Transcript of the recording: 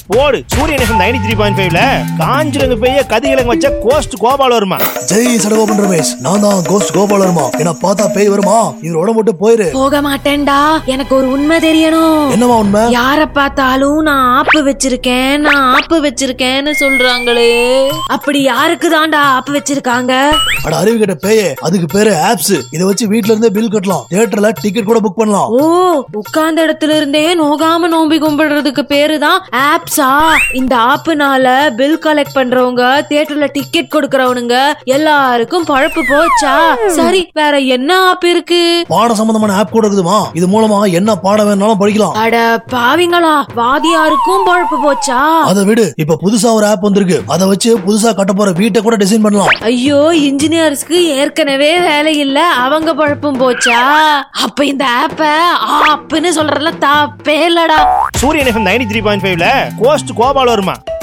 போடு சூரியன் FM ninety three point ஃபைவ்ல காஞ்சிரங்க பெய்ய கதிகிழங்கு வச்ச கோஸ்ட் கோபால் வருமா ஜெய் சடகோபன் ரமேஷ் நான் தான் கோஸ்ட் கோபால் வருமா என்ன பார்த்தா பேய் வருமா இதோட மட்டும் போயிரு போக மாட்டேன்டா எனக்கு ஒரு உண்மை தெரியணும் என்னவா உண்மை யார பார்த்தாலும் நான் ஆப்பு வச்சிருக்கேன் நான் ஆப்பு வச்சிருக்கேன்னு சொல்றாங்களே அப்படி யாருக்கு தான்டா ஆப்பு வச்சிருக்காங்க அட அறிவு கேட்ட பேயே அதுக்கு பேரு ஆப்ஸ் இத வச்சு வீட்ல இருந்தே பில் கட்டலாம் தியேட்டர்ல டிக்கெட் கூட புக் பண்ணலாம் ஓ உட்கார்ந்த இடத்துல இருந்தே நோகாம நோம்பி கும்பிடுறதுக்கு பேரு தான் ஆப்ஸா இந்த ஆப்புனால பில் கலெக்ட் பண்றவங்க தியேட்டர்ல டிக்கெட் கொடுக்கறவனுங்க எல்லாருக்கும் பழப்பு போச்சா சரி வேற என்ன ஆப் இருக்கு பாட சம்பந்தமான ஆப் கூட இருக்குதுமா இது மூலமா என்ன பாடம் வேணாலும் படிக்கலாம் அட பாவிங்களா வாதியாருக்கும் பழப்பு போச்சா அதை விடு இப்ப புதுசா ஒரு ஆப் வந்திருக்கு அதை வச்சு புதுசா கட்ட போற வீட்டை கூட டிசைன் பண்ணலாம் ஐயோ இன்ஜினியர்ஸ்க்கு ஏற்கனவே வேலை இல்ல அவங்க பழப்பும் போச்சா அப்ப இந்த ஆப்ப ஆப்னு சொல்றதுல தப்பே இல்லடா Suryan FM ninety three point ஃபைவ்ல கோஸ்ட் கோபால் வருமா